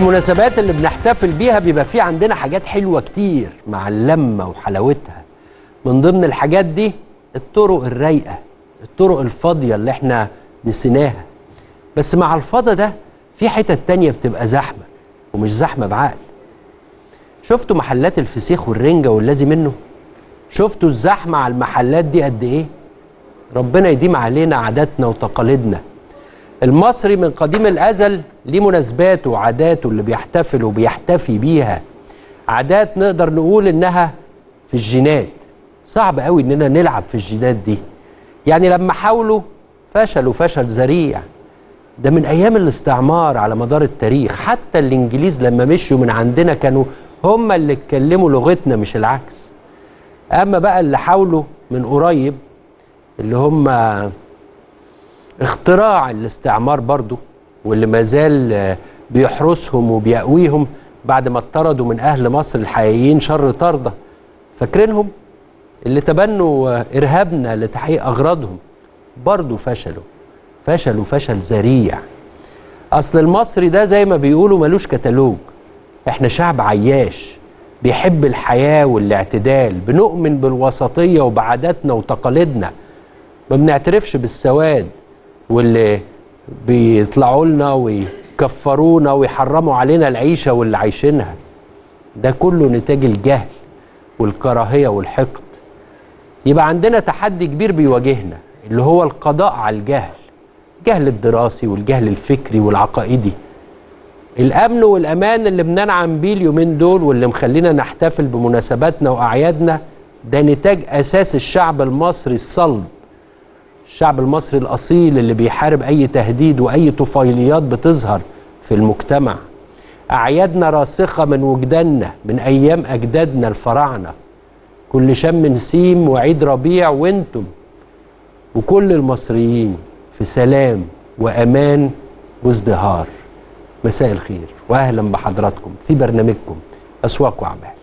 المناسبات اللي بنحتفل بيها بيبقى في عندنا حاجات حلوة كتير مع اللمة وحلاوتها من ضمن الحاجات دي الطرق الرايقة الطرق الفاضية اللي احنا نسيناها بس مع الفضا ده في حتت تانية بتبقى زحمة ومش زحمة بعقل شفتوا محلات الفسيخ والرنجة واللازم منه شفتوا الزحمة على المحلات دي قد ايه ربنا يديم علينا عاداتنا وتقاليدنا المصري من قديم الازل ليه مناسباته وعاداته اللي بيحتفل وبيحتفي بيها عادات نقدر نقول انها في الجينات صعب قوي اننا نلعب في الجينات دي يعني لما حاولوا فشلوا فشل ذريع ده من ايام الاستعمار على مدار التاريخ حتى الانجليز لما مشوا من عندنا كانوا هم اللي اتكلموا لغتنا مش العكس اما بقى اللي حاولوا من قريب اللي هم اختراع الاستعمار برضو واللي ما زال بيحرسهم وبيقويهم بعد ما اطردوا من اهل مصر الحقيقيين شر طرده فاكرينهم اللي تبنوا ارهابنا لتحقيق اغراضهم برضو فشلوا فشلوا فشل ذريع اصل المصري ده زي ما بيقولوا ملوش كتالوج احنا شعب عياش بيحب الحياه والاعتدال بنؤمن بالوسطيه وبعاداتنا وتقاليدنا ما بنعترفش بالسواد واللي بيطلعوا لنا ويكفرونا ويحرموا علينا العيشه واللي عايشينها ده كله نتاج الجهل والكراهيه والحقد يبقى عندنا تحدي كبير بيواجهنا اللي هو القضاء على الجهل الجهل الدراسي والجهل الفكري والعقائدي الامن والامان اللي بننعم بيه اليومين دول واللي مخلينا نحتفل بمناسباتنا واعيادنا ده نتاج اساس الشعب المصري الصلب الشعب المصري الاصيل اللي بيحارب اي تهديد واي طفيليات بتظهر في المجتمع اعيادنا راسخه من وجداننا من ايام اجدادنا الفراعنه كل شم نسيم وعيد ربيع وانتم وكل المصريين في سلام وامان وازدهار مساء الخير واهلا بحضراتكم في برنامجكم اسواق واعمال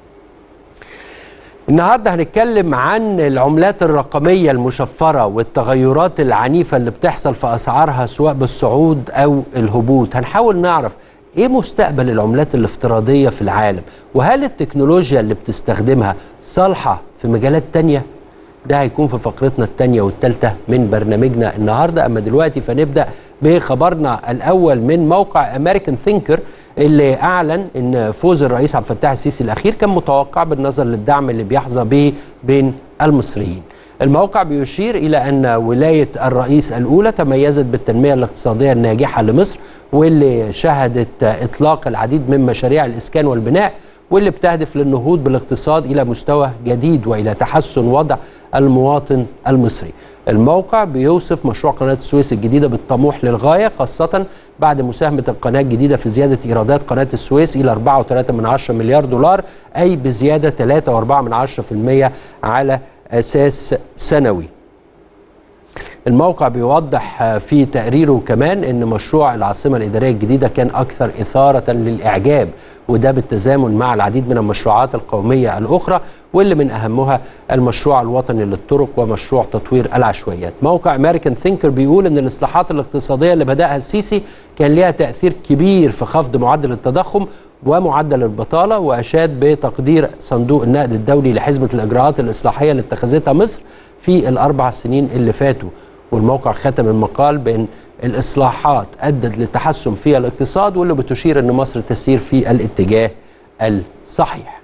النهارده هنتكلم عن العملات الرقميه المشفره والتغيرات العنيفه اللي بتحصل في اسعارها سواء بالصعود او الهبوط هنحاول نعرف ايه مستقبل العملات الافتراضيه في العالم وهل التكنولوجيا اللي بتستخدمها صالحه في مجالات تانية ده هيكون في فقرتنا الثانية والثالثة من برنامجنا النهاردة أما دلوقتي فنبدأ بخبرنا الأول من موقع أمريكان ثينكر اللي أعلن أن فوز الرئيس عبد الفتاح السيسي الأخير كان متوقع بالنظر للدعم اللي بيحظى به بين المصريين الموقع بيشير إلى أن ولاية الرئيس الأولى تميزت بالتنمية الاقتصادية الناجحة لمصر واللي شهدت إطلاق العديد من مشاريع الإسكان والبناء واللي بتهدف للنهوض بالاقتصاد إلى مستوى جديد وإلى تحسن وضع المواطن المصري الموقع بيوصف مشروع قناة السويس الجديدة بالطموح للغاية خاصة بعد مساهمة القناة الجديدة في زيادة إيرادات قناة السويس إلى 4.3 مليار دولار أي بزيادة 3.4% على أساس سنوي الموقع بيوضح في تقريره كمان ان مشروع العاصمه الاداريه الجديده كان اكثر اثاره للاعجاب وده بالتزامن مع العديد من المشروعات القوميه الاخرى واللي من اهمها المشروع الوطني للطرق ومشروع تطوير العشوائيات. موقع امريكان ثينكر بيقول ان الاصلاحات الاقتصاديه اللي بداها السيسي كان لها تاثير كبير في خفض معدل التضخم ومعدل البطاله واشاد بتقدير صندوق النقد الدولي لحزمه الاجراءات الاصلاحيه اللي اتخذتها مصر في الاربع سنين اللي فاتوا. والموقع ختم المقال بان الاصلاحات ادت للتحسن في الاقتصاد واللي بتشير ان مصر تسير في الاتجاه الصحيح.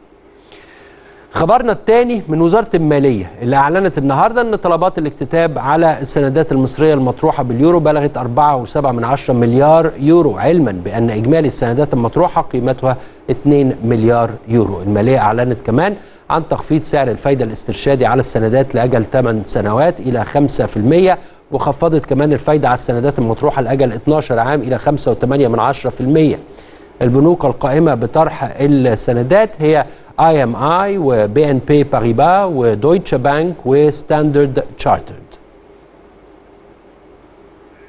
خبرنا الثاني من وزاره الماليه اللي اعلنت النهارده ان طلبات الاكتتاب على السندات المصريه المطروحه باليورو بلغت 4.7 مليار يورو علما بان اجمالي السندات المطروحه قيمتها 2 مليار يورو. الماليه اعلنت كمان عن تخفيض سعر الفايده الاسترشادي على السندات لاجل 8 سنوات الى 5% وخفضت كمان الفايده على السندات المطروحه لاجل 12 عام الى 5.8%. البنوك القائمه بطرح السندات هي اي ام اي وبي ان بي باريبا ودويتشه بانك وستاندرد تشارترد.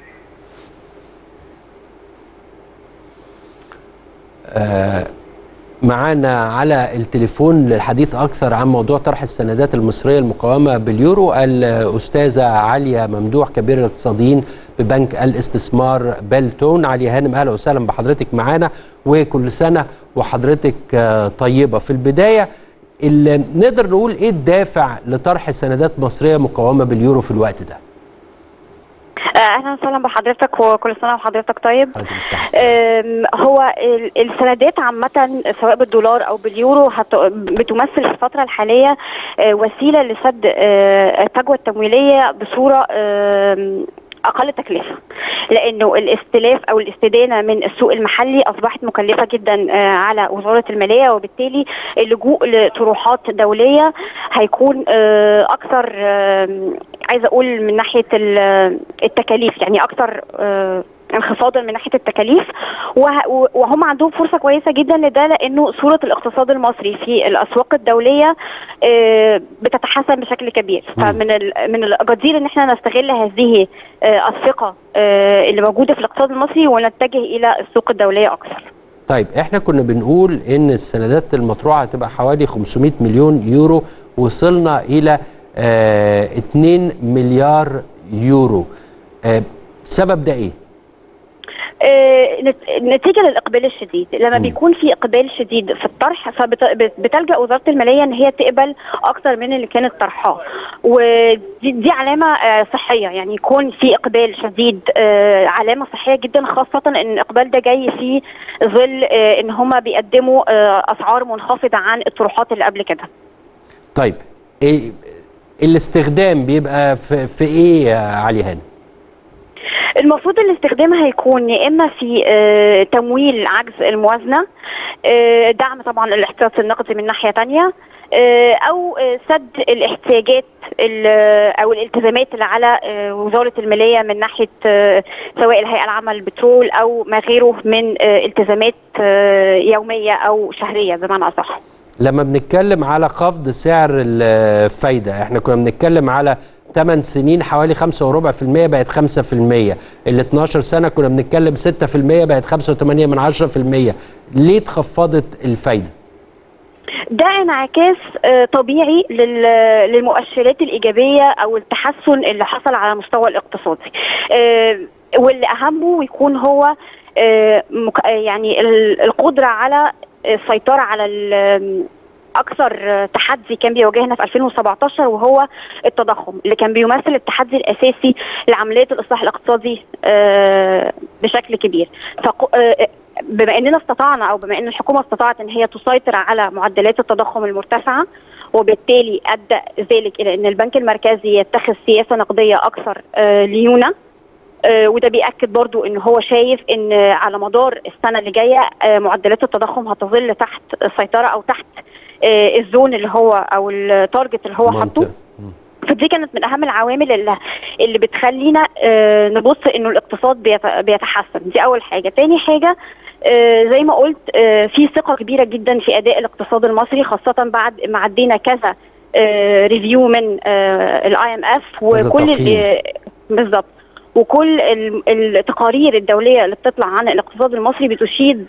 آه معانا على التليفون للحديث اكثر عن موضوع طرح السندات المصريه المقاومه باليورو الاستاذه عليا ممدوح كبير الاقتصاديين ببنك الاستثمار بلتون عليا هانم اهلا وسهلا بحضرتك معانا وكل سنه وحضرتك طيبه في البدايه اللي نقدر نقول ايه الدافع لطرح سندات مصريه مقاومه باليورو في الوقت ده اهلا وسهلا بحضرتك وكل سنه وحضرتك طيب هو السندات عامه سواء بالدولار او باليورو بتمثل في الفتره الحاليه وسيله لسد الفجوه التمويليه بصوره اقل تكلفه لانه الاستلاف او الاستدانه من السوق المحلي اصبحت مكلفه جدا على وزاره الماليه وبالتالي اللجوء لطروحات دوليه هيكون اكثر عايزه اقول من ناحيه التكاليف يعني اكثر انخفاضا من ناحيه التكاليف وهم عندهم فرصه كويسه جدا لده لانه صوره الاقتصاد المصري في الاسواق الدوليه بتتحسن بشكل كبير فمن من الجدير ان احنا نستغل هذه الثقه اللي موجوده في الاقتصاد المصري ونتجه الى السوق الدوليه اكثر طيب احنا كنا بنقول ان السندات المطروحه هتبقى حوالي 500 مليون يورو وصلنا الى اه 2 مليار يورو اه السبب ده ايه؟ نتيجه للاقبال الشديد لما م. بيكون في اقبال شديد في الطرح فبتلجا وزاره الماليه ان هي تقبل اكثر من اللي كانت طرحاه ودي دي علامه صحيه يعني يكون في اقبال شديد علامه صحيه جدا خاصه ان الاقبال ده جاي في ظل ان هم بيقدموا اسعار منخفضه عن الطروحات اللي قبل كده طيب إيه الاستخدام بيبقى في, في ايه يا علي هاني المفروض الاستخدام هيكون يا اما في آه تمويل عجز الموازنه آه دعم طبعا الاحتياط النقدي من ناحيه ثانيه آه او سد الاحتياجات او الالتزامات اللي على وزاره الماليه من ناحيه سواء الهيئه العامه للبترول او ما غيره من التزامات يوميه او شهريه بمعنى اصح. لما بنتكلم على خفض سعر الفايده احنا كنا بنتكلم على 8 سنين حوالي 5 وربع في المية بقت 5 في المية ال 12 سنة كنا بنتكلم 6 في المية بقت 5 و8 من 10 في المية ليه اتخفضت الفايدة؟ ده انعكاس طبيعي للمؤشرات الإيجابية أو التحسن اللي حصل على المستوى الاقتصادي واللي أهمه يكون هو يعني القدرة على السيطرة على اكثر تحدي كان بيواجهنا في 2017 وهو التضخم اللي كان بيمثل التحدي الاساسي لعمليه الاصلاح الاقتصادي بشكل كبير بما اننا استطعنا او بما ان الحكومه استطاعت ان هي تسيطر على معدلات التضخم المرتفعه وبالتالي ادى ذلك الى ان البنك المركزي يتخذ سياسه نقديه اكثر ليونه وده بيأكد برضو ان هو شايف ان على مدار السنه اللي جايه معدلات التضخم هتظل تحت السيطره او تحت الزون اللي هو او التارجت اللي هو حاطه فدي كانت من اهم العوامل اللي, اللي بتخلينا نبص انه الاقتصاد بيتحسن دي اول حاجه تاني حاجه زي ما قلت في ثقه كبيره جدا في اداء الاقتصاد المصري خاصه بعد ما عدينا كذا ريفيو من الاي ام اف وكل بالظبط وكل التقارير الدولية اللي بتطلع عن الاقتصاد المصري بتشيد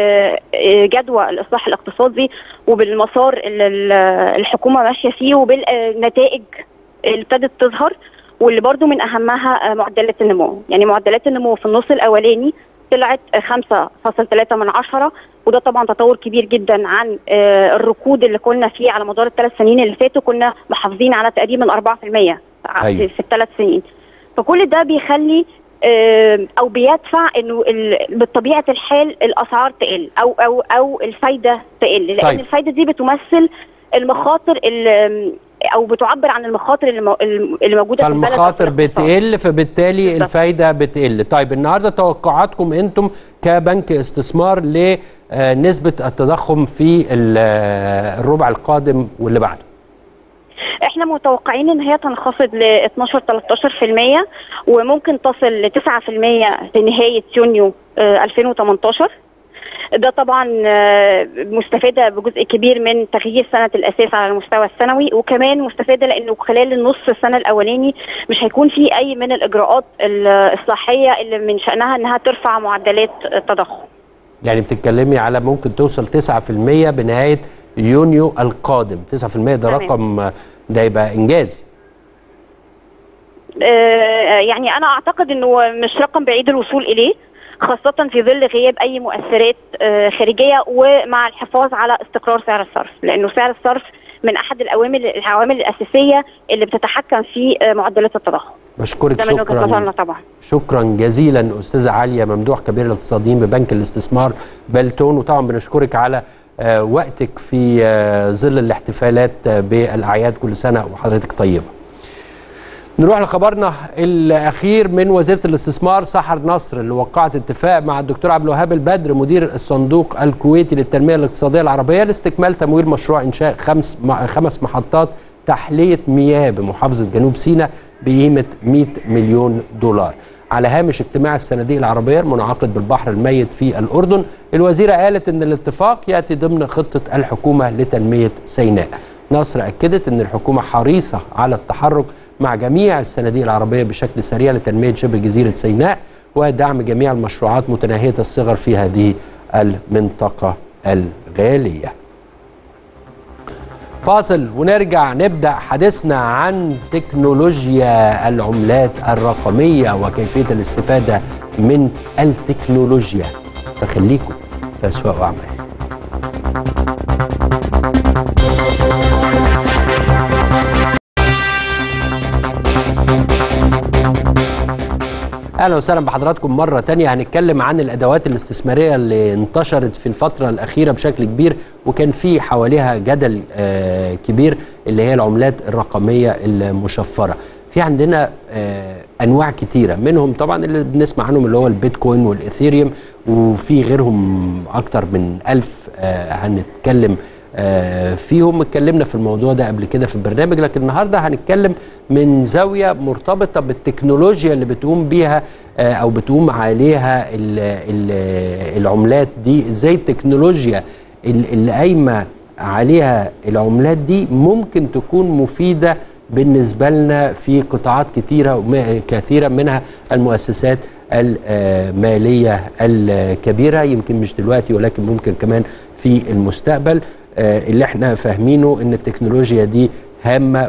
بجدوى الإصلاح الاقتصادي وبالمسار اللي الحكومة ماشية فيه وبالنتائج اللي ابتدت تظهر واللي برضو من أهمها معدلات النمو يعني معدلات النمو في النص الأولاني طلعت 5.3 من عشرة وده طبعا تطور كبير جدا عن الركود اللي كنا فيه على مدار الثلاث سنين اللي فاتوا كنا محافظين على تقريبا 4% أيوة. في الثلاث سنين فكل ده بيخلي او بيدفع انه بطبيعه الحال الاسعار تقل او او او الفايده تقل لان طيب. الفايده دي بتمثل المخاطر اللي او بتعبر عن المخاطر اللي, اللي موجوده في البلد فالمخاطر بتقل فبالتالي بالضبط. الفايده بتقل طيب النهارده توقعاتكم انتم كبنك استثمار لنسبه التضخم في الربع القادم واللي بعده احنا متوقعين ان هي تنخفض ل 12 13% وممكن تصل ل 9% في نهايه يونيو 2018 ده طبعا مستفاده بجزء كبير من تغيير سنه الاساس على المستوى السنوي وكمان مستفاده لانه خلال النص السنه الاولاني مش هيكون في اي من الاجراءات الصحيه اللي من شانها انها ترفع معدلات التضخم يعني بتتكلمي على ممكن توصل 9% بنهايه يونيو القادم 9% ده تمام. رقم آه، ده يبقى انجاز آه، يعني انا اعتقد انه مش رقم بعيد الوصول اليه خاصة في ظل غياب أي مؤثرات آه، خارجية ومع الحفاظ على استقرار سعر الصرف لأنه سعر الصرف من أحد العوامل العوامل الأساسية اللي بتتحكم في آه، معدلات التضخم بشكرك ده من وجهة شكرا نظرنا طبعا شكرا جزيلا استاذه عليا ممدوح كبير الاقتصاديين ببنك الاستثمار بلتون وطبعا بنشكرك على آه، وقتك في آه، ظل الاحتفالات آه، بالاعياد كل سنه وحضرتك طيبه. نروح لخبرنا الاخير من وزيره الاستثمار سحر نصر اللي وقعت اتفاق مع الدكتور عبد الوهاب البدر مدير الصندوق الكويتي للتنميه الاقتصاديه العربيه لاستكمال تمويل مشروع انشاء خمس خمس محطات تحليه مياه بمحافظه جنوب سيناء بقيمه 100 مليون دولار. على هامش اجتماع الصناديق العربيه المنعقد بالبحر الميت في الاردن، الوزيره قالت ان الاتفاق ياتي ضمن خطه الحكومه لتنميه سيناء. نصر اكدت ان الحكومه حريصه على التحرك مع جميع الصناديق العربيه بشكل سريع لتنميه شبه جزيره سيناء ودعم جميع المشروعات متناهيه الصغر في هذه المنطقه الغاليه. فاصل ونرجع نبدا حديثنا عن تكنولوجيا العملات الرقميه وكيفيه الاستفاده من التكنولوجيا فخليكم في اسواق واعمال اهلا وسهلا بحضراتكم مره تانية هنتكلم عن الادوات الاستثماريه اللي انتشرت في الفتره الاخيره بشكل كبير وكان في حواليها جدل آه كبير اللي هي العملات الرقميه المشفره في عندنا آه انواع كتيره منهم طبعا اللي بنسمع عنهم اللي هو البيتكوين والاثيريوم وفي غيرهم اكتر من ألف آه هنتكلم آه فيهم اتكلمنا في الموضوع ده قبل كده في البرنامج لكن النهارده هنتكلم من زاويه مرتبطه بالتكنولوجيا اللي بتقوم بيها آه او بتقوم عليها ال ال العملات دي ازاي التكنولوجيا ال- اللي قايمه عليها العملات دي ممكن تكون مفيده بالنسبه لنا في قطاعات كتيره وم- كثيره منها المؤسسات الماليه الكبيره يمكن مش دلوقتي ولكن ممكن كمان في المستقبل آه، اللي احنا فاهمينه ان التكنولوجيا دي هامه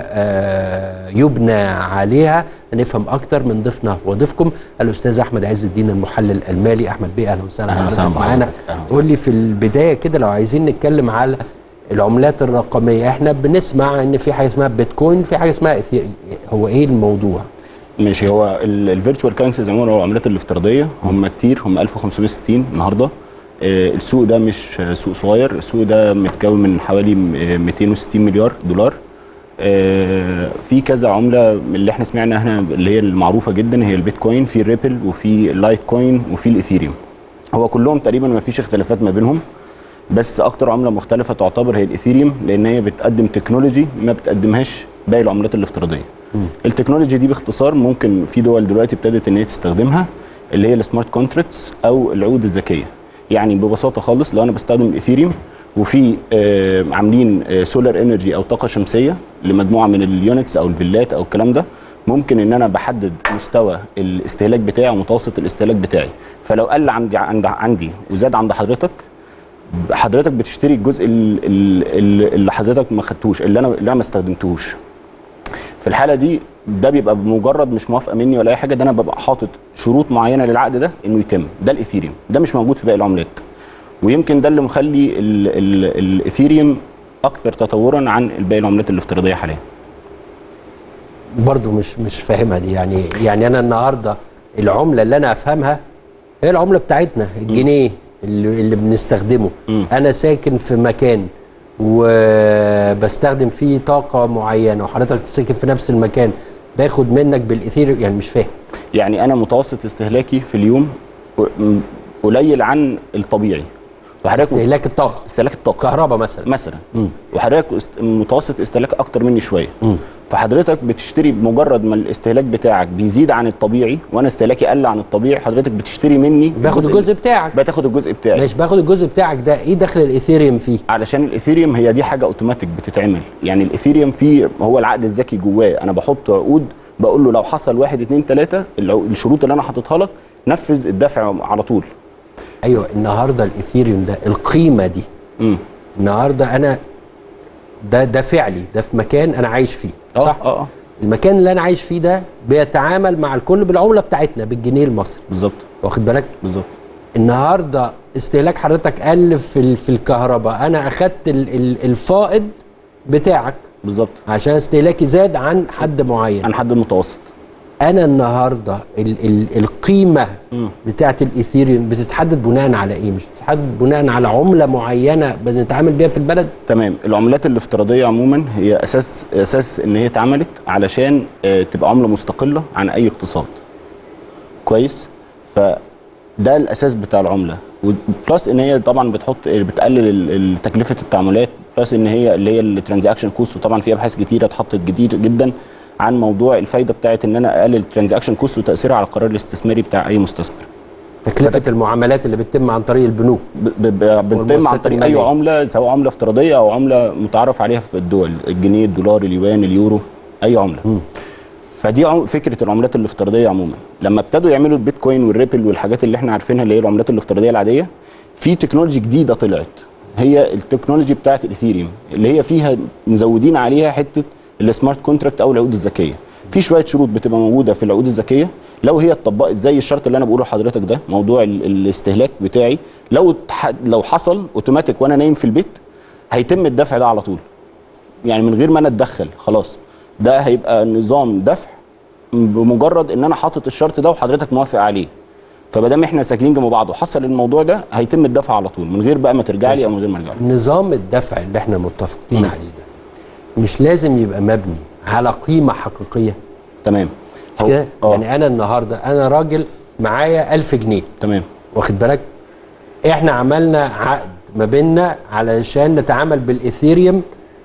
ويبنى عليها هنفهم اكتر من ضيفنا وضيفكم الاستاذ احمد عز الدين المحلل المالي احمد بيه اهلا وسهلا أهلا وسهلا حضرتك معانا بحضرتك. أهلا وسهلا. قول لي في البدايه كده لو عايزين نتكلم على العملات الرقميه احنا بنسمع ان في حاجه اسمها بيتكوين في حاجه اسمها إثير- هو ايه الموضوع ماشي هو الفيرتشوال كارنسيز عموما هو العملات الافتراضيه هم كتير هم 1560 النهارده آه، السوق ده مش آه، سوق صغير السوق ده متكون من حوالي م- آه، 260 مليار دولار آه، في كذا عمله من اللي احنا سمعنا هنا اللي هي المعروفه جدا هي البيتكوين في الريبل وفي اللايت كوين وفي الاثيريوم هو كلهم تقريبا ما فيش اختلافات ما بينهم بس اكتر عمله مختلفه تعتبر هي الاثيريوم لان هي بتقدم تكنولوجي ما بتقدمهاش باقي العملات الافتراضيه التكنولوجي دي باختصار ممكن في دول دلوقتي ابتدت ان هي تستخدمها اللي هي السمارت كونتراكتس او العقود الذكيه يعني ببساطه خالص لو انا بستخدم الاثيريوم وفي آه عاملين آه سولار انرجي او طاقه شمسيه لمجموعه من اليونتس او الفيلات او الكلام ده ممكن ان انا بحدد مستوى الاستهلاك بتاعي ومتوسط الاستهلاك بتاعي فلو قل عندي عند عندي وزاد عند حضرتك حضرتك بتشتري الجزء ال- ال- ال- اللي حضرتك ما خدتوش اللي انا اللي انا ما استخدمتوش في الحاله دي ده بيبقى بمجرد مش موافقه مني ولا اي حاجه ده انا ببقى حاطط شروط معينه للعقد ده انه يتم ده الاثيريوم ده مش موجود في باقي العملات ويمكن ده اللي مخلي ال- ال- الاثيريوم اكثر تطورا عن باقي العملات الافتراضيه حاليا برضو مش مش فاهمها دي يعني يعني انا النهارده العمله اللي انا افهمها هي العمله بتاعتنا الجنيه اللي, اللي بنستخدمه مم. انا ساكن في مكان وبستخدم فيه طاقه معينه وحضرتك ساكن في نفس المكان باخد منك بالاثير يعني مش فاهم يعني انا متوسط استهلاكي في اليوم م- قليل عن الطبيعي وحضرتك استهلاك الطاقه استهلاك الطاقه كهرباء مثلا مثلا مم. وحضرتك است- متوسط استهلاك اكتر مني شويه مم. فحضرتك بتشتري بمجرد ما الاستهلاك بتاعك بيزيد عن الطبيعي وانا استهلاكي قل عن الطبيعي حضرتك بتشتري مني باخد الجزء بتاعك بتاخد الجزء بتاعي ماشي باخد الجزء بتاعك ده ايه دخل الاثيريوم فيه علشان الاثيريوم هي دي حاجه اوتوماتيك بتتعمل يعني الاثيريوم فيه هو العقد الذكي جواه انا بحط عقود بقول له لو حصل واحد اتنين تلاته العو- الشروط اللي انا حاططها لك نفذ الدفع على طول ايوه النهارده الايثيريوم ده القيمه دي امم النهارده انا ده ده فعلي ده في مكان انا عايش فيه صح اه اه المكان اللي انا عايش فيه ده بيتعامل مع الكل بالعمله بتاعتنا بالجنيه المصري بالظبط واخد بالك بالظبط النهارده استهلاك حضرتك قل في ال- في الكهرباء انا اخدت ال- ال- الفائض بتاعك بالظبط عشان استهلاكي زاد عن حد معين عن حد المتوسط انا النهارده ال ال القيمه مم. بتاعه الايثيريوم بتتحدد بناء على ايه مش بتتحدد بناء على عمله معينه بنتعامل بيها في البلد تمام العملات الافتراضيه عموما هي اساس اساس ان هي اتعملت علشان آه، تبقى عمله مستقله عن اي اقتصاد كويس فده الاساس بتاع العمله بلس ان هي طبعا بتحط بتقلل ال- ال- تكلفه التعاملات بلس ان هي اللي هي الترانزاكشن كوست وطبعا في ابحاث كتيره اتحطت كتير جدا عن موضوع الفايده بتاعت ان انا اقلل الترانزاكشن كوست وتاثيرها على القرار الاستثماري بتاع اي مستثمر تكلفه المعاملات اللي بتتم عن طريق البنوك ب- ب- ب- بتتم عن والمؤسسات طريق اي المالية. عمله سواء عمله افتراضيه او عمله متعارف عليها في الدول الجنيه الدولار اليوان اليورو اي عمله فدي عم- فكره العملات الافتراضيه عموما لما ابتدوا يعملوا البيتكوين والريبل والحاجات اللي احنا عارفينها اللي هي العملات الافتراضيه العاديه في تكنولوجي جديده طلعت هي التكنولوجي بتاعت الاثيريوم اللي هي فيها مزودين عليها حته السمارت كونتراكت او العقود الذكيه في شويه شروط بتبقى موجوده في العقود الذكيه لو هي اتطبقت زي الشرط اللي انا بقوله لحضرتك ده موضوع ال- الاستهلاك بتاعي لو اتح- لو حصل اوتوماتيك وانا نايم في البيت هيتم الدفع ده على طول يعني من غير ما انا اتدخل خلاص ده هيبقى نظام دفع بمجرد ان انا حاطط الشرط ده وحضرتك موافق عليه فما دام احنا ساكنين جنب بعض وحصل الموضوع ده هيتم الدفع على طول من غير بقى ما ترجع لي او من غير ما ارجع لي نظام الدفع اللي احنا متفقين مم. عليه ده مش لازم يبقى مبني على قيمه حقيقيه تمام مش هو- كده اه يعني انا النهارده انا راجل معايا 1000 جنيه تمام واخد بالك احنا عملنا عقد ما بيننا علشان نتعامل بالايثيريوم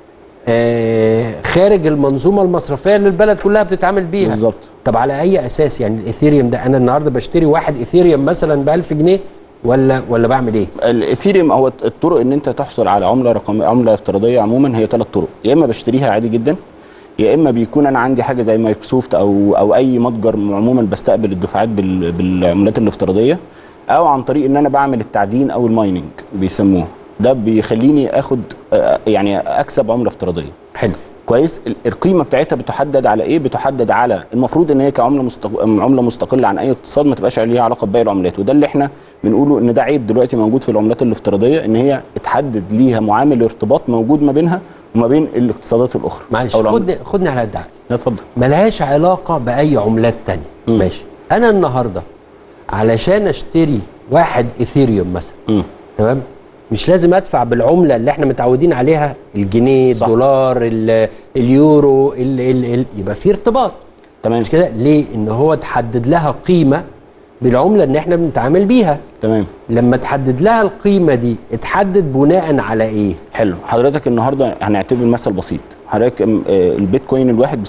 آه خارج المنظومه المصرفيه اللي البلد كلها بتتعامل بيها بالظبط طب على اي اساس يعني الايثيريوم ده انا النهارده بشتري واحد ايثيريوم مثلا ب 1000 جنيه ولا ولا بعمل ايه الاثيريوم هو الطرق ان انت تحصل على عمله رقميه عمله افتراضيه عموما هي ثلاث طرق يا اما بشتريها عادي جدا يا اما بيكون انا عندي حاجه زي مايكروسوفت او او اي متجر عموما بستقبل الدفعات بال- بالعملات الافتراضيه او عن طريق ان انا بعمل التعدين او المايننج بيسموه ده بيخليني اخد آه، يعني اكسب عمله افتراضيه حلو كويس ال- القيمه بتاعتها بتحدد على ايه بتحدد على المفروض ان هي كعمله مستق... عمله مستقله عن اي اقتصاد ما تبقاش ليها علاقه بباقي العملات وده اللي احنا بنقوله ان ده عيب دلوقتي موجود في العملات الافتراضيه ان هي اتحدد ليها معامل ارتباط موجود ما بينها وما بين الاقتصادات الاخرى معلش أو العملات. خدني خدني على قد عقلي لا اتفضل ملهاش علاقة بأي عملات تانية مم. ماشي أنا النهاردة علشان أشتري واحد إيثيريوم مثلا مم. تمام مش لازم أدفع بالعملة اللي احنا متعودين عليها الجنيه صح. الدولار ال- اليورو ال ال ال يبقى في ارتباط تمام مش كده ليه إن هو تحدد لها قيمة بالعملة اللي احنا بنتعامل بيها تمام لما تحدد لها القيمة دي اتحدد بناء على إيه حلو حضرتك النهارده هنعتبر مثل بسيط حضرتك ام- آه، البيتكوين الواحد ب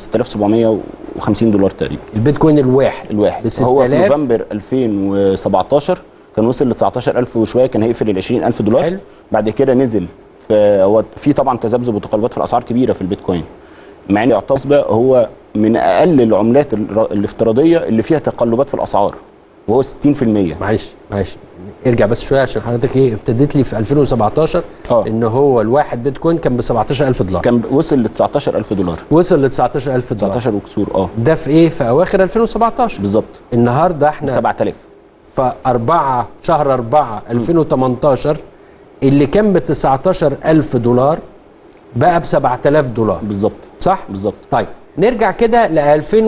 6750 دولار تقريبا البيتكوين الواحد الواحد ب هو في 6000 نوفمبر 2017 كان وصل ل 19000 وشويه كان هيقفل ال 20000 دولار حلو. بعد كده نزل في هو في طبعا تذبذب وتقلبات في الاسعار كبيره في البيتكوين مع ان يعتبر هو من اقل العملات الر- الافتراضيه اللي فيها تقلبات في الاسعار وهو 60% معلش معلش ارجع بس شويه عشان حضرتك ايه ابتديت لي في 2017 اه. ان هو الواحد بيتكوين كان ب 17000 دولار كان وصل ل 19000 دولار وصل ل 19000 دولار 19 وكسور اه ده في ايه في اواخر 2017 بالظبط النهارده احنا 7000 في 4 شهر 4 2018 اللي كان ب 19000 دولار بقى ب 7000 دولار بالظبط صح بالظبط طيب نرجع كده ل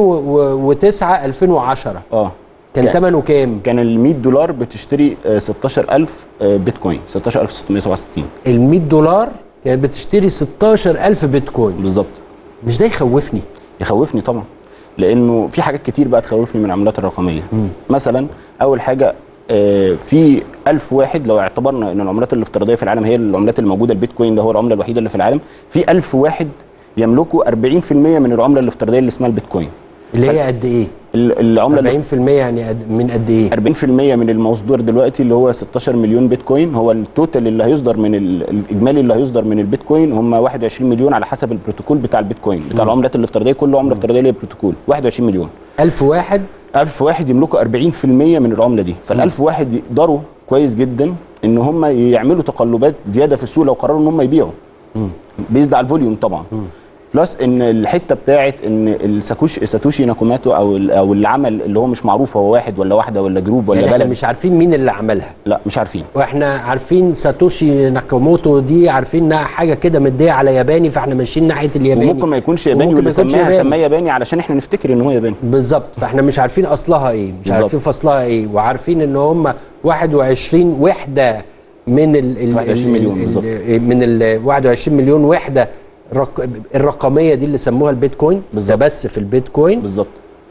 2009 2010 اه كان كان- ثمنه كام كان ال 100 دولار بتشتري آه، 16000 آه، بيتكوين 16667 ال 100 دولار كانت بتشتري 16000 بيتكوين بالظبط مش ده يخوفني يخوفني طبعا لانه في حاجات كتير بقى تخوفني من العملات الرقميه مثلا اول حاجه آه، في ألف واحد لو اعتبرنا ان العملات الافتراضيه في العالم هي العملات الموجوده البيتكوين ده هو العمله الوحيده اللي في العالم في ألف واحد يملكوا 40% من العمله الافتراضيه اللي اسمها البيتكوين اللي ف- هي قد ايه ال- العمله اللي 40% يعني قد من قد ايه 40% من المصدور دلوقتي اللي هو 16 مليون بيتكوين هو التوتال اللي هيصدر من ال- الاجمالي اللي هيصدر من البيتكوين هم 21 مليون على حسب البروتوكول بتاع البيتكوين بتاع العملات الافتراضيه كل عمله افتراضيه ليها بروتوكول 21 مليون 1000 واحد 1000 واحد يملكوا 40% من العمله دي فال1000 واحد يقدروا كويس جدا ان هم يعملوا تقلبات زياده في السوق لو قرروا ان هم يبيعوا بيزد على الفوليوم طبعا بلس ان الحته بتاعت ان الساكوشي ساتوشي ناكوماتو او ال- او اللي عمل اللي هو مش معروف هو واحد ولا واحده ولا جروب ولا يعني احنا بلد مش عارفين مين اللي عملها لا مش عارفين واحنا عارفين ساتوشي ناكاموتو دي عارفين انها حاجه كده مديه على ياباني فاحنا ماشيين ناحيه الياباني وممكن ما يكونش ياباني وممكن واللي ما يكونش سماها ياباني. سماه ياباني علشان احنا نفتكر ان هو ياباني بالظبط فاحنا مش عارفين اصلها ايه مش بالظبط. عارفين فصلها ايه وعارفين ان هم 21 وحده من ال ال 21 مليون ال- بالظبط. من ال 21 مليون وحده رق الرقميه دي اللي سموها البيتكوين ده بالظبط. بس في البيتكوين بالظبط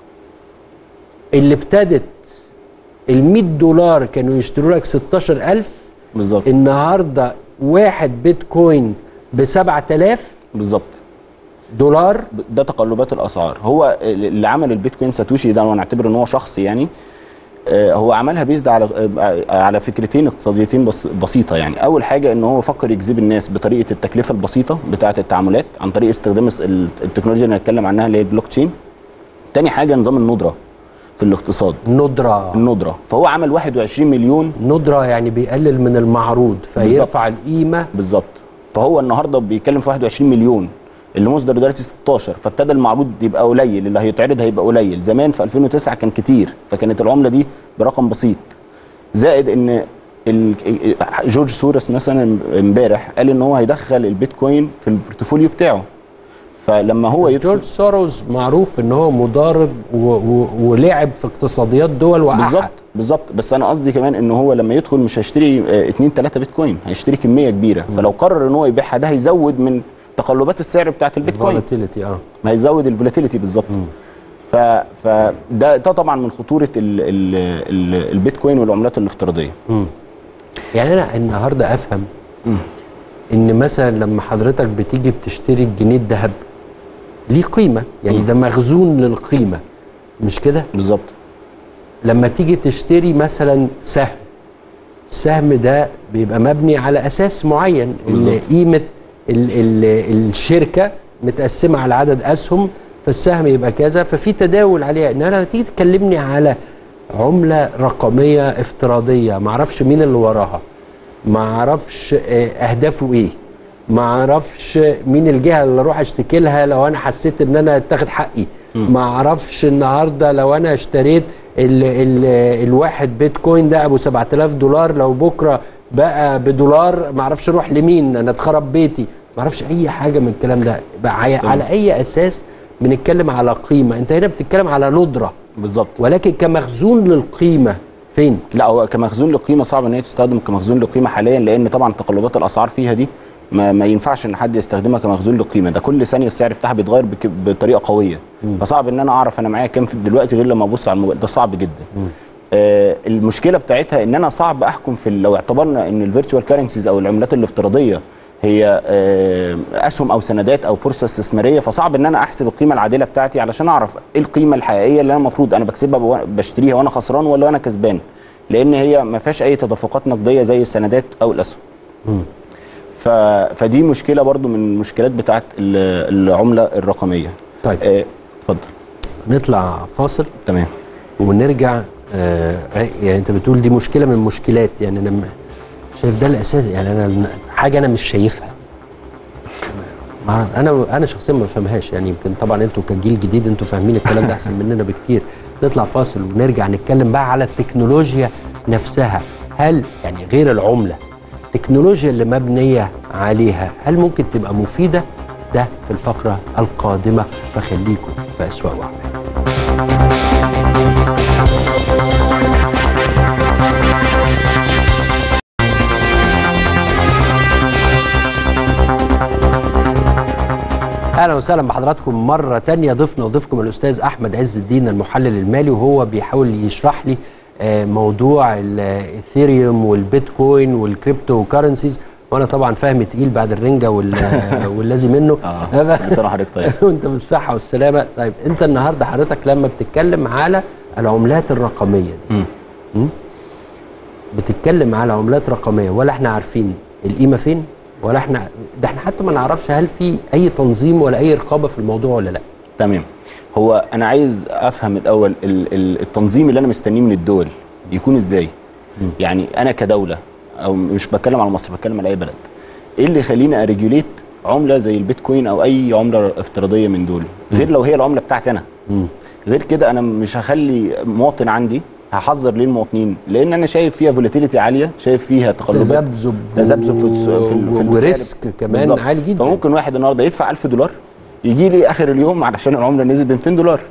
اللي ابتدت ال 100 دولار كانوا يشتروا لك 16000 بالظبط النهارده واحد بيتكوين ب 7000 بالظبط دولار ده تقلبات الاسعار هو اللي عمل البيتكوين ساتوشي ده ونعتبر ان هو شخص يعني آه، هو عملها بيزد على آه، على فكرتين اقتصاديتين بس بسيطه يعني اول حاجه ان هو فكر يجذب الناس بطريقه التكلفه البسيطه بتاعه التعاملات عن طريق استخدام الس- ال- التكنولوجيا اللي هنتكلم عنها اللي هي البلوك تشين تاني حاجه نظام الندره في الاقتصاد ندره الندره فهو عمل 21 مليون ندره يعني بيقلل من المعروض فيرفع القيمه بالظبط فهو النهارده بيتكلم في 21 مليون اللي مصدر دلوقتي 16 فابتدى المعروض يبقى قليل اللي هيتعرض هيبقى قليل زمان في 2009 كان كتير فكانت العمله دي برقم بسيط زائد ان ال- جورج سورس مثلا امبارح قال ان هو هيدخل البيتكوين في البورتفوليو بتاعه فلما هو بس يدخل جورج سوروز معروف ان هو مضارب و... و... ولعب في اقتصاديات دول وقعها بالظبط بالظبط بس انا قصدي كمان ان هو لما يدخل مش هيشتري 2 3 بيتكوين هيشتري كميه كبيره فلو قرر ان هو يبيعها ده هيزود من تقلبات السعر بتاعت البيتكوين فولاتيليتي اه ما هيزود الفولاتيليتي بالظبط ف فده ده طبعا من خطوره ال ال ال البيتكوين والعملات الافتراضيه يعني انا النهارده افهم ان مثلا لما حضرتك بتيجي بتشتري الجنيه الذهب ليه قيمه يعني ده مخزون للقيمه مش كده بالظبط لما تيجي تشتري مثلا سهم السهم ده بيبقى مبني على اساس معين ان بالظبط. قيمه ال ال الشركه متقسمه على عدد اسهم فالسهم يبقى كذا ففي تداول عليها ان انا تيجي تكلمني على عمله رقميه افتراضيه ما اعرفش مين اللي وراها ما اعرفش آه، اهدافه ايه ما اعرفش مين الجهه اللي اروح اشتكي لها لو انا حسيت ان انا اتاخد حقي ما اعرفش النهارده لو انا اشتريت ال ال الواحد بيتكوين ده ابو 7000 دولار لو بكره بقى بدولار ما اعرفش اروح لمين انا اتخرب بيتي ما اعرفش اي حاجه من الكلام ده بقى عي- على اي اساس بنتكلم على قيمه انت هنا بتتكلم على ندره بالظبط ولكن كمخزون للقيمه فين لا هو كمخزون للقيمه صعب ان هي تستخدم كمخزون للقيمه حاليا لان طبعا تقلبات الاسعار فيها دي ما, ما ينفعش ان حد يستخدمها كمخزون للقيمه ده كل ثانيه السعر بتاعها بيتغير بك- بطريقه قويه فصعب ان انا اعرف انا معايا كام في دلوقتي غير لما ابص على الموبايل ده صعب جدا آه المشكله بتاعتها ان انا صعب احكم في ال- لو اعتبرنا ان الفيرتشوال كارنسيز او العملات الافتراضيه هي آه، اسهم او سندات او فرصه استثماريه فصعب ان انا احسب القيمه العادله بتاعتي علشان اعرف ايه القيمه الحقيقيه اللي انا المفروض انا بكسبها بو- بشتريها وانا خسران ولا وانا كسبان لان هي ما فيهاش اي تدفقات نقديه زي السندات او الاسهم ف... فدي مشكله برضو من المشكلات بتاعت ال- العمله الرقميه طيب آه، اتفضل نطلع فاصل تمام ونرجع آه يعني انت بتقول دي مشكله من المشكلات يعني انا م- شايف ده الاساس يعني انا حاجه انا مش شايفها ما- انا انا شخصيا ما بفهمهاش يعني يمكن طبعا انتوا كجيل جديد انتوا فاهمين الكلام ده احسن مننا بكتير نطلع فاصل ونرجع نتكلم بقى على التكنولوجيا نفسها هل يعني غير العمله التكنولوجيا اللي مبنيه عليها هل ممكن تبقى مفيده ده في الفقره القادمه فخليكم في اسواق واحده اهلا وسهلا بحضراتكم مره تانية ضيفنا وضيفكم الاستاذ احمد عز الدين المحلل المالي وهو بيحاول يشرح لي آه، موضوع الاثيريوم والبيتكوين والكريبتو كارنسيز وانا طبعا فاهم تقيل بعد الرنجه وال- والذي منه اه صراحه حضرتك طيب وانت بالصحه والسلامه طيب انت النهارده حضرتك لما بتتكلم على العملات الرقميه دي مم. مم؟ بتتكلم على عملات رقميه ولا احنا عارفين القيمه فين ولا احنا ده احنا حتى ما نعرفش هل في اي تنظيم ولا اي رقابه في الموضوع ولا لا تمام هو انا عايز افهم الاول ال- ال- التنظيم اللي انا مستنيه من الدول يكون ازاي يعني انا كدوله او مش بتكلم على مصر بتكلم على اي بلد ايه اللي يخليني اريجوليت عمله زي البيتكوين او اي عمله افتراضيه من دول غير لو هي العمله بتاعتي انا غير كده انا مش هخلي مواطن عندي هحذر ليه المواطنين لان انا شايف فيها فولاتيليتي عاليه شايف فيها تقلبات تذبذب تذبذب في الس- في, ال- في السعر. وريسك كمان بالظبط. عالي جدا فممكن واحد النهارده يدفع 1000 دولار يجي لي اخر اليوم علشان العمله نزل ب 200 دولار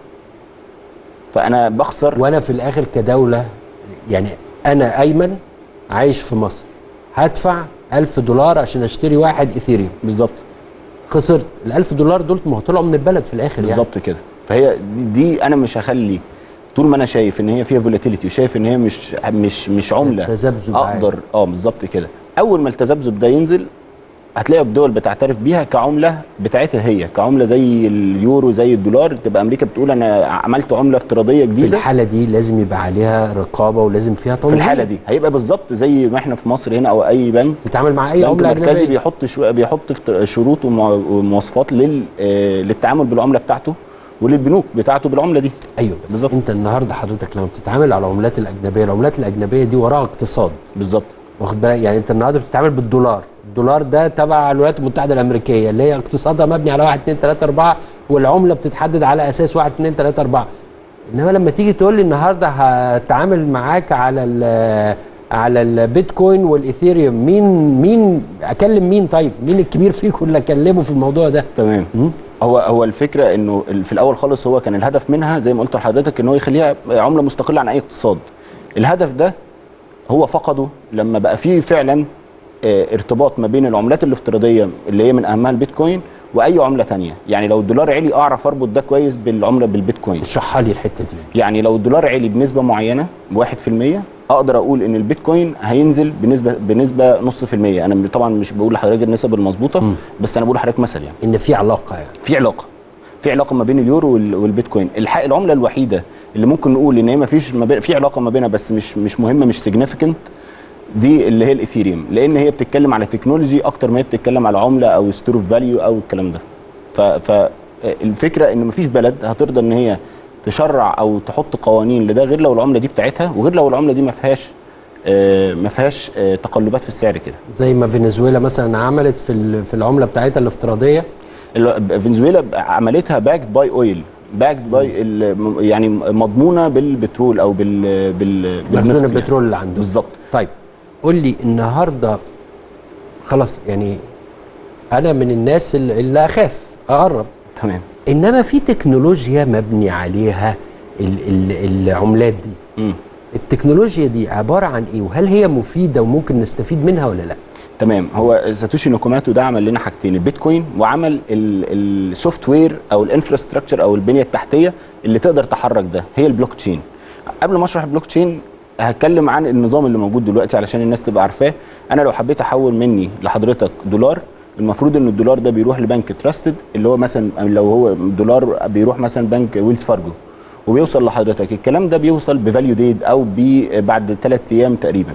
فانا بخسر وانا في الاخر كدوله يعني انا ايمن عايش في مصر هدفع 1000 دولار عشان اشتري واحد ايثيريوم بالظبط خسرت ال 1000 دولار دول ما هو طلعوا من البلد في الاخر يعني بالظبط كده فهي دي, دي انا مش هخلي طول ما انا شايف ان هي فيها فولاتيليتي وشايف ان هي مش مش مش عمله تذبذب اقدر اه بالظبط كده اول ما التذبذب ده ينزل هتلاقي الدول بتعترف بيها كعمله بتاعتها هي كعمله زي اليورو زي الدولار تبقى امريكا بتقول انا عملت عمله افتراضيه في جديده الحاله دي لازم يبقى عليها رقابه ولازم فيها في تنظيم الحاله دي هيبقى بالظبط زي ما احنا في مصر هنا او اي بنك تتعامل مع اي بنك عمله مركزي اجنبيه بيحط شو بيحط افت- شروط ومع- ومواصفات لل آه، للتعامل بالعمله بتاعته وللبنوك بتاعته بالعمله دي ايوه بس بالظبط. انت النهارده حضرتك لما بتتعامل على العملات الاجنبيه العملات الاجنبيه دي وراها اقتصاد بالظبط واخد بالك يعني انت النهارده بتتعامل بالدولار الدولار ده تبع الولايات المتحده الامريكيه اللي هي اقتصادها مبني على 1 2 3 4 والعمله بتتحدد على اساس 1 2 3 4 انما لما تيجي تقول لي النهارده هتعامل معاك على ال على البيتكوين والايثيريوم مين مين اكلم مين طيب مين الكبير فيكم اللي اكلمه في الموضوع ده تمام هو هو الفكره انه ال- في الاول خالص هو كان الهدف منها زي ما قلت لحضرتك ان هو يخليها عمله مستقله عن اي اقتصاد الهدف ده هو فقده لما بقى فيه فعلا آه، ارتباط ما بين العملات الافتراضيه اللي هي من اهمها البيتكوين واي عمله تانية يعني لو الدولار عالي اعرف اربط ده كويس بالعمله بالبيتكوين اشرحها لي الحته دي يعني لو الدولار عالي بنسبه معينه بواحد في المية اقدر اقول ان البيتكوين هينزل بنسبه بنسبه نص في المية انا طبعا مش بقول لحضرتك النسب المظبوطه بس انا بقول لحضرتك مثل يعني ان في علاقه يعني في علاقه في علاقه ما بين اليورو وال- والبيتكوين الحق العمله الوحيده اللي ممكن نقول ان هي ما فيش ما بين في علاقه ما بينها بس مش مش مهمه مش سيجنيفيكانت دي اللي هي الاثيريوم لان هي بتتكلم على تكنولوجي اكتر ما هي بتتكلم على عمله او ستور اوف فاليو او الكلام ده ف فالفكره ان مفيش بلد هترضى ان هي تشرع او تحط قوانين لده غير لو العمله دي بتاعتها وغير لو العمله دي ما فيهاش آه، ما فيهاش آه، تقلبات في السعر كده زي ما فنزويلا مثلا عملت في ال- في العمله بتاعتها الافتراضيه ال- فنزويلا عملتها باكد باي اويل باكد باي يعني مضمونه بالبترول او بال بال مخزون بالنفط يعني. البترول اللي عنده بالظبط طيب قول لي النهارده خلاص يعني انا من الناس اللي اللي اخاف اقرب تمام انما في تكنولوجيا مبني عليها ال ال العملات دي مم. التكنولوجيا دي عباره عن ايه وهل هي مفيده وممكن نستفيد منها ولا لا تمام هو ساتوشي ناكوماتو ده عمل لنا حاجتين البيتكوين وعمل السوفت وير او الانفراستراكشر او البنيه التحتيه اللي تقدر تحرك ده هي البلوك تشين قبل ما اشرح البلوك تشين هتكلم عن النظام اللي موجود دلوقتي علشان الناس تبقى عارفاه انا لو حبيت احول مني لحضرتك دولار المفروض ان الدولار ده بيروح لبنك تراستد اللي هو مثلا لو هو دولار بيروح مثلا بنك ويلز فارجو وبيوصل لحضرتك الكلام ده بيوصل بفاليو ديد او ب- بعد ثلاث ايام تقريبا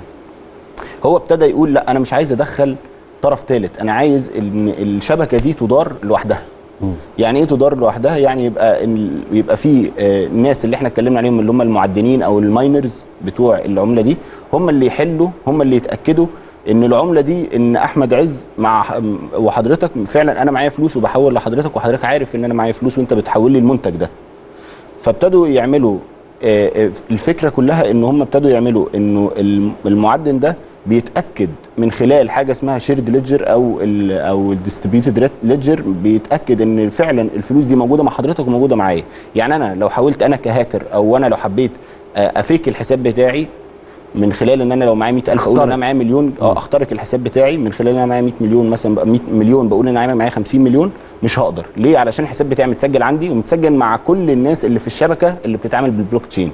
هو ابتدى يقول لا انا مش عايز ادخل طرف ثالث انا عايز ان الشبكه دي تدار لوحدها يعني ايه تدار لوحدها يعني يبقى ال- يبقى في آه، الناس اللي احنا اتكلمنا عليهم اللي هم المعدنين او الماينرز بتوع العمله دي هم اللي يحلوا هم اللي يتاكدوا ان العمله دي ان احمد عز مع ح- وحضرتك فعلا انا معايا فلوس وبحول لحضرتك وحضرتك عارف ان انا معايا فلوس وانت بتحول لي المنتج ده فابتدوا يعملوا آه، آه، الفكره كلها ان هم ابتدوا يعملوا انه الم- المعدن ده بيتاكد من خلال حاجه اسمها شيرد ليدجر او ال او الديستريبيوتد ليدجر بيتاكد ان فعلا الفلوس دي موجوده مع حضرتك وموجوده معايا يعني انا لو حاولت انا كهاكر او انا لو حبيت آه، افيك الحساب بتاعي من خلال ان انا لو معايا 100000 اقول ان انا اخترق. معايا مليون اه اخترق الحساب بتاعي من خلال ان انا معايا 100 مليون مثلا بقى 100 مليون بقول ان انا معايا 50 مليون مش هقدر ليه علشان الحساب بتاعي متسجل عندي ومتسجل مع كل الناس اللي في الشبكه اللي بتتعامل بالبلوك تشين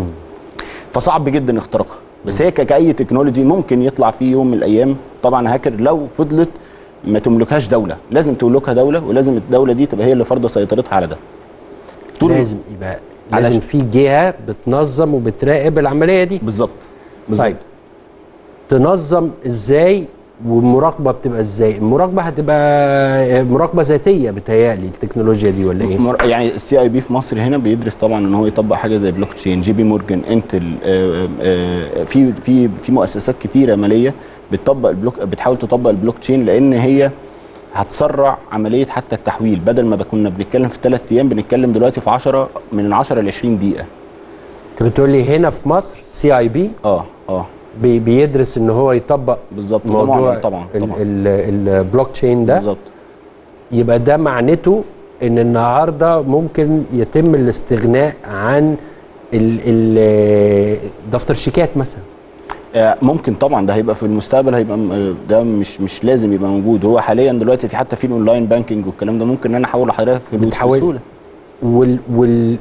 فصعب جدا اختراقها بس هي ك- كاي تكنولوجي ممكن يطلع في يوم من الايام طبعا هاكر لو فضلت ما تملكهاش دوله لازم تملكها دوله ولازم الدوله دي تبقى هي اللي فرض سيطرتها على ده طول لازم يبقى علشان- لازم في جهه بتنظم وبتراقب العمليه دي بالظبط بالظبط طيب تنظم ازاي والمراقبه بتبقى ازاي المراقبه هتبقى مراقبه ذاتيه بتهيألي التكنولوجيا دي ولا ايه مر- يعني السي اي بي في مصر هنا بيدرس طبعا ان هو يطبق حاجه زي بلوك تشين جي بي مورجان انتل آه، آه، في في في مؤسسات كتيره ماليه بتطبق البلوك بتحاول تطبق البلوك تشين لان هي هتسرع عمليه حتى التحويل بدل ما كنا بنتكلم في ثلاث ايام بنتكلم دلوقتي في 10 من 10 ل 20 دقيقه انت بتقول لي هنا في مصر سي اي بي اه اه بيدرس ان هو يطبق بالظبط ده موضوع معلن طبعا ال- طبعا ال- البلوك تشين ده بالظبط يبقى ده معناته ان النهارده ممكن يتم الاستغناء عن ال ال دفتر الشيكات مثلا آه، ممكن طبعا ده هيبقى في المستقبل هيبقى م- آه، ده مش مش لازم يبقى موجود هو حاليا دلوقتي في حتى في الاونلاين بانكينج والكلام ده ممكن ان انا احول لحضرتك فلوس بتحول- بسهوله وال وال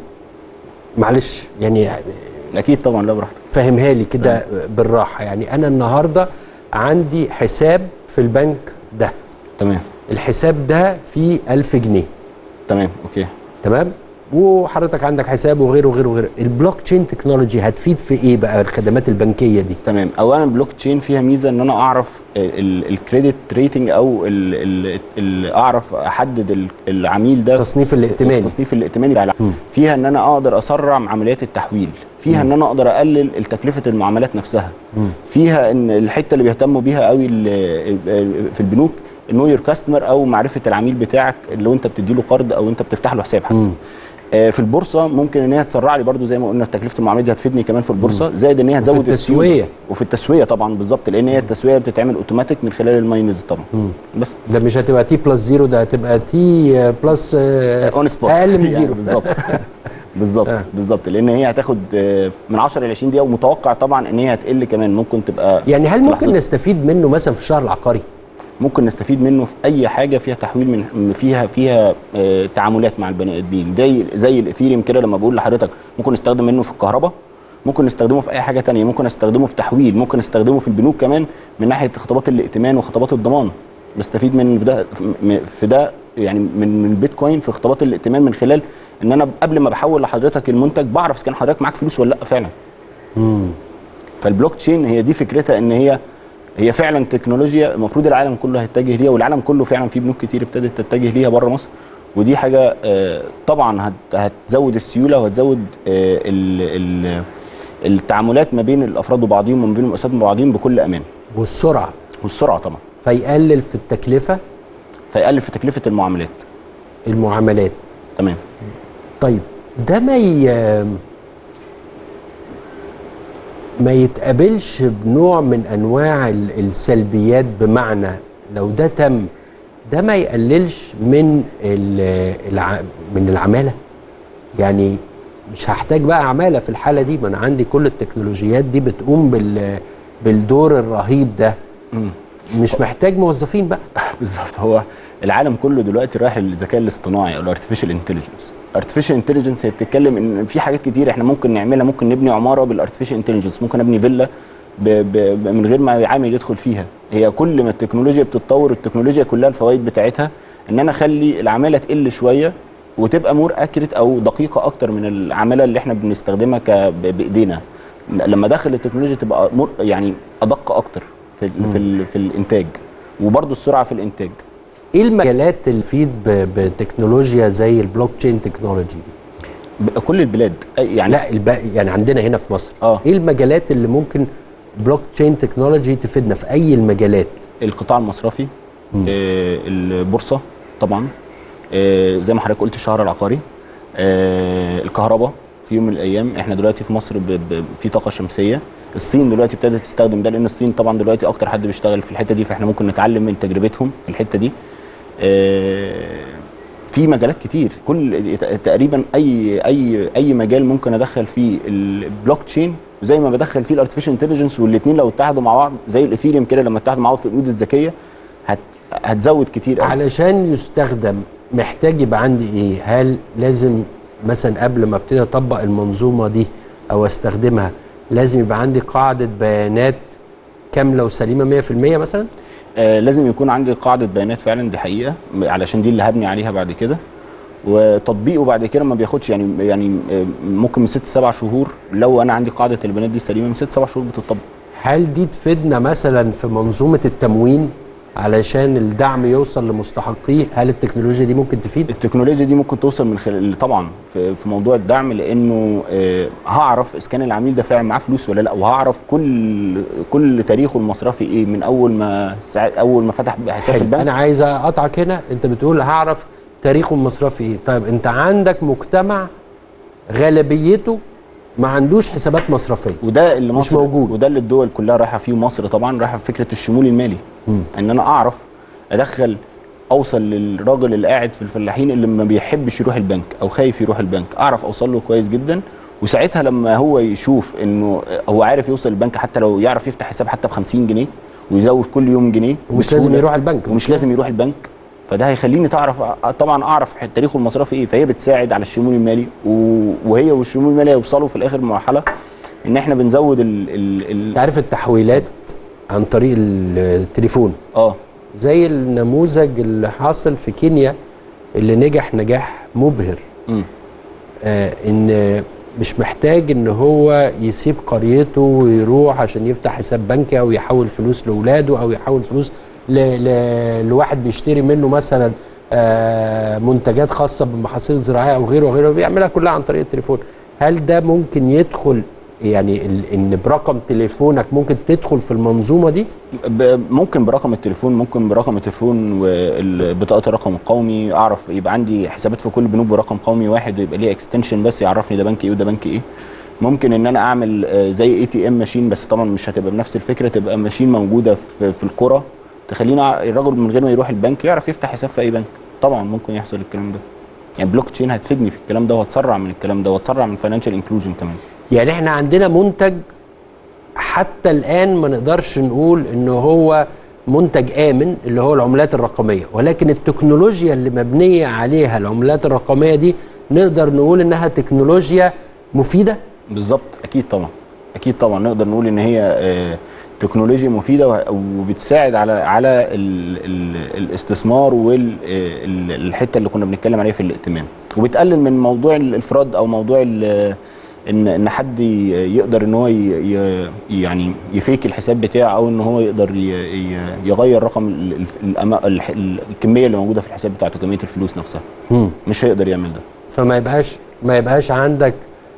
معلش يعني اكيد طبعا لا براحتك فهمها لي كده بالراحه يعني انا النهارده عندي حساب في البنك ده تمام الحساب ده فيه 1000 جنيه تمام اوكي تمام وحضرتك عندك حساب وغيره وغيره وغيره البلوك تشين تكنولوجي هتفيد في ايه بقى الخدمات البنكيه دي تمام اولا بلوك تشين فيها ميزه ان انا اعرف الكريدت ريتنج او ال ال ال اعرف احدد ال- العميل ده تصنيف الائتماني التصنيف الائتماني بتاع العميل. فيها ان انا اقدر اسرع عمليات التحويل فيها ان انا اقدر اقلل تكلفه المعاملات نفسها فيها ان الحته اللي بيهتموا بيها قوي ال- في البنوك نو يور كاستمر او معرفه العميل بتاعك اللي انت بتديله قرض او انت بتفتح له حساب حتى آه، في البورصه ممكن ان هي تسرع لي برضو زي ما قلنا تكلفه المعاملات دي هتفيدني كمان في البورصه زائد ان هي هتزود السيوله التسوية. وفي التسويه طبعا بالظبط لان هي التسويه بتتعمل اوتوماتيك من خلال الماينز طبعا بس ده مش هتبقى تي بلس زيرو ده هتبقى تي بلس اون سبوت اقل من زيرو بالظبط بالظبط آه. بالظبط لان هي هتاخد آه، من 10 ل 20 دقيقه ومتوقع طبعا ان هي هتقل كمان ممكن تبقى يعني هل في ممكن لحظتها. نستفيد منه مثلا في الشهر العقاري ممكن نستفيد منه في اي حاجه فيها تحويل من فيها فيها آه، تعاملات مع البني ادمين زي زي الاثيريوم كده لما بقول لحضرتك ممكن نستخدم منه في الكهرباء ممكن نستخدمه في اي حاجه تانية ممكن نستخدمه في تحويل ممكن نستخدمه في البنوك كمان من ناحيه خطابات الائتمان وخطابات الضمان بستفيد من في ده في ده يعني من من البيتكوين في خطابات الائتمان من خلال ان انا قبل ما بحول لحضرتك المنتج بعرف اذا كان حضرتك معاك فلوس ولا لا فعلا فالبلوك تشين هي دي فكرتها ان هي هي فعلا تكنولوجيا المفروض العالم كله هيتجه ليها والعالم كله فعلا في بنوك كتير ابتدت تتجه ليها بره مصر ودي حاجه آه، طبعا هت- هتزود السيوله وهتزود آه، ال- ال- التعاملات ما بين الافراد وبعضهم وما بين المؤسسات وبعضهم بكل امان والسرعه والسرعه طبعا فيقلل في التكلفه فيقلل في تكلفه المعاملات المعاملات تمام طيب ده ما ي... ما يتقابلش بنوع من انواع ال- السلبيات بمعنى لو ده تم ده ما يقللش من ال- الع... من العماله يعني مش هحتاج بقى عماله في الحاله دي ما انا عندي كل التكنولوجيات دي بتقوم بال... بالدور الرهيب ده مش محتاج موظفين بقى بالظبط هو العالم كله دلوقتي رايح للذكاء الاصطناعي او الارتفيشال انتليجنس الارتفيشال انتليجنس هي بتتكلم ان في حاجات كتير احنا ممكن نعملها ممكن نبني عماره بالارتفيشال انتليجنس ممكن ابني فيلا ب ب ب من غير ما عامل يدخل فيها هي كل ما التكنولوجيا بتتطور التكنولوجيا كلها الفوائد بتاعتها ان انا اخلي العماله تقل شويه وتبقى مور اكيريت او دقيقه اكتر من العماله اللي احنا بنستخدمها ك- ب- بايدينا لما داخل التكنولوجيا تبقى مور يعني ادق اكتر في ال في, ال في الانتاج وبرده السرعه في الانتاج ايه المجالات اللي تفيد ب... بتكنولوجيا زي البلوك تشين تكنولوجي دي ب- كل البلاد أي- يعني لا الب... يعني عندنا هنا في مصر آه. ايه المجالات اللي ممكن بلوك تشين تكنولوجي تفيدنا في اي المجالات القطاع المصرفي آه البورصه طبعا آه زي ما حضرتك قلت الشهر العقاري آه الكهرباء في يوم من الايام احنا دلوقتي في مصر ب ب في طاقه شمسيه الصين دلوقتي ابتدت تستخدم ده لان الصين طبعا دلوقتي اكتر حد بيشتغل في الحته دي فاحنا ممكن نتعلم من تجربتهم في الحته دي آه في مجالات كتير كل تقريبا اي اي اي مجال ممكن ادخل فيه البلوك تشين زي ما بدخل فيه الارتفيشال انتليجنس والاثنين لو اتحدوا مع بعض زي الاثيريوم كده لما اتحدوا مع بعض في القيود الذكيه هت هتزود كتير قوي علشان يستخدم محتاج يبقى عندي ايه هل لازم مثلا قبل ما ابتدي اطبق المنظومه دي او استخدمها لازم يبقى عندي قاعده بيانات كامله وسليمه 100% مثلا آه لازم يكون عندي قاعده بيانات فعلا دي حقيقه علشان دي اللي هبني عليها بعد كده وتطبيقه بعد كده ما بياخدش يعني يعني آه، ممكن من ست سبع شهور لو انا عندي قاعده البيانات دي سليمه من ست سبع شهور بتطبق هل دي تفيدنا مثلا في منظومه التموين علشان الدعم يوصل لمستحقيه هل التكنولوجيا دي ممكن تفيد التكنولوجيا دي ممكن توصل من خلال طبعا في, في موضوع الدعم لانه آه، هعرف اذا كان العميل ده فعلا معاه فلوس ولا لا وهعرف كل كل تاريخه المصرفي ايه من اول ما ساعة اول ما فتح حساب في حلو. البنك انا عايز اقطعك هنا انت بتقول هعرف تاريخه المصرفي ايه طيب انت عندك مجتمع غالبيته ما عندوش حسابات مصرفيه وده اللي مش مصر موجود. وده اللي الدول كلها رايحه فيه ومصر طبعا رايحه في فكره الشمول المالي ان انا اعرف ادخل اوصل للراجل اللي قاعد في الفلاحين اللي ما بيحبش يروح البنك او خايف يروح البنك اعرف اوصل له كويس جدا وساعتها لما هو يشوف انه هو عارف يوصل البنك حتى لو يعرف يفتح حساب حتى ب 50 جنيه ويزود كل يوم جنيه ومش لازم بسهولة. يروح البنك ومش لازم يروح البنك فده هيخليني تعرف طبعا اعرف تاريخه المصرفي ايه فهي بتساعد على الشمول المالي و- وهي والشمول المالي يوصلوا في الاخر مرحله ان احنا بنزود ال ال ال انت عارف التحويلات عن طريق التليفون اه زي النموذج اللي حاصل في كينيا اللي نجح نجاح مبهر مم. آه ان مش محتاج ان هو يسيب قريته ويروح عشان يفتح حساب بنكي او يحول فلوس لاولاده او يحول فلوس ل... ل... لواحد بيشتري منه مثلا آه منتجات خاصه بالمحاصيل الزراعيه او غيره وغيره بيعملها كلها عن طريق التليفون هل ده ممكن يدخل يعني ال... ان برقم تليفونك ممكن تدخل في المنظومه دي ب- ممكن برقم التليفون ممكن برقم التليفون وبطاقه الرقم القومي اعرف يبقى عندي حسابات في كل البنوك برقم قومي واحد ويبقى ليه اكستنشن بس يعرفني ده بنك ايه وده بنك ايه ممكن ان انا اعمل آه، زي اي تي ام ماشين بس طبعا مش هتبقى بنفس الفكره تبقى ماشين موجوده في في القرى تخلينا الراجل من غير ما يروح البنك يعرف يفتح حساب في اي بنك طبعا ممكن يحصل الكلام ده يعني بلوك تشين هتفيدني في الكلام ده وهتسرع من الكلام ده وهتسرع من فاينانشال انكلوجن كمان يعني احنا عندنا منتج حتى الان ما نقدرش نقول ان هو منتج امن اللي هو العملات الرقميه ولكن التكنولوجيا اللي مبنيه عليها العملات الرقميه دي نقدر نقول انها تكنولوجيا مفيده بالظبط اكيد طبعا اكيد طبعا نقدر نقول ان هي آه، تكنولوجيا مفيده وه- وبتساعد على على ال ال الاستثمار والحته اللي كنا بنتكلم عليها في الائتمان وبتقلل من موضوع الافراد او موضوع ال- ان ان حد ي- يقدر ان هو ي- ي- يعني يفيك الحساب بتاعه او ان هو يقدر ي- ي- يغير رقم ال- ال- الأما- الح- الكميه اللي موجوده في الحساب بتاعته كميه الفلوس نفسها مش هيقدر يعمل ده فما يبقاش ما يبقاش عندك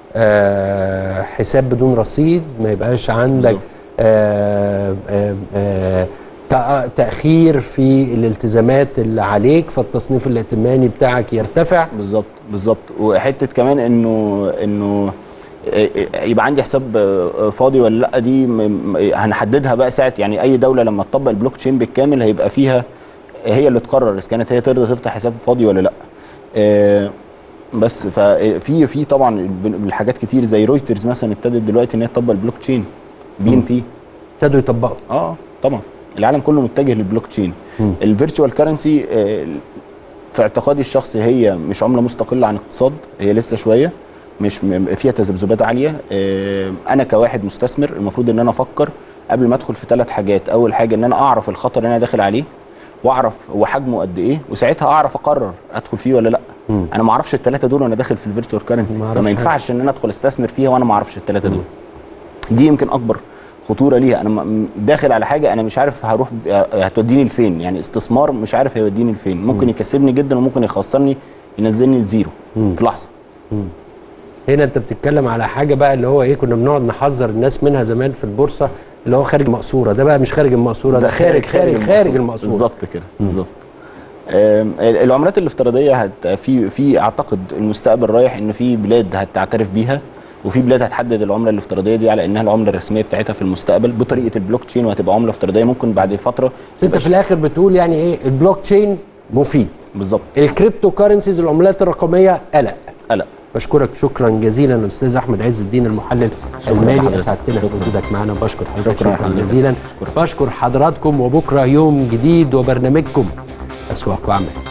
آه حساب بدون رصيد ما يبقاش عندك بالظبط. آه آه آه تأ- تأخير في الالتزامات اللي عليك فالتصنيف الائتماني بتاعك يرتفع بالظبط بالظبط وحته كمان انه انه يبقى عندي حساب فاضي ولا لا دي م- م- هنحددها بقى ساعه يعني اي دوله لما تطبق البلوك تشين بالكامل هيبقى فيها هي اللي تقرر اذا كانت هي ترضى تفتح حساب فاضي ولا لا آه، بس ففي في طبعا الحاجات كتير زي رويترز مثلا ابتدت دلوقتي ان هي تطبق البلوك تشين بي ان بي ابتدوا يطبقوا اه طبعا العالم كله متجه للبلوك تشين مم. الفيرتشوال كرنسي في اعتقادي الشخصي هي مش عمله مستقله عن اقتصاد هي لسه شويه مش م- فيها تذبذبات عاليه آه، انا كواحد مستثمر المفروض ان انا افكر قبل ما ادخل في ثلاث حاجات اول حاجه ان انا اعرف الخطر اللي انا داخل عليه واعرف هو حجمه قد ايه وساعتها اعرف اقرر ادخل فيه ولا لا مم. انا ما اعرفش الثلاثه دول وانا داخل في الفيرتشوال كرنسي ما أعرفش فما حاجة. ينفعش ان انا ادخل استثمر فيها وانا ما اعرفش الثلاثه دول دي يمكن اكبر خطوره ليها انا م- داخل على حاجه انا مش عارف هروح ب- هتوديني لفين يعني استثمار مش عارف هيوديني لفين ممكن يكسبني جدا وممكن يخسرني ينزلني لزيرو مم. في لحظه هنا انت بتتكلم على حاجه بقى اللي هو ايه كنا بنقعد نحذر الناس منها زمان في البورصه اللي هو خارج المقصوره ده بقى مش خارج المقصوره ده, خارج خارج خارج المقصوره بالظبط كده بالظبط آم، العملات الافتراضيه هت في في اعتقد المستقبل رايح ان في بلاد هتعترف بيها وفي بلاد هتحدد العمله الافتراضيه دي على انها العمله الرسميه بتاعتها في المستقبل بطريقه البلوك تشين وهتبقى عمله افتراضيه ممكن بعد فتره بس انت تبقى في الاخر بتقول يعني ايه البلوك تشين مفيد بالظبط الكريبتو كارنسيز العملات الرقميه قلق قلق بشكرك شكرا جزيلا الاستاذ احمد عز الدين المحلل المالي لحضرتك. اسعدتنا شكراً. بوجودك معنا بشكر حضرتك شكراً شكرا, لحضرتك. جزيلا شكراً. بشكر حضراتكم وبكره يوم جديد وبرنامجكم اسواق واعمل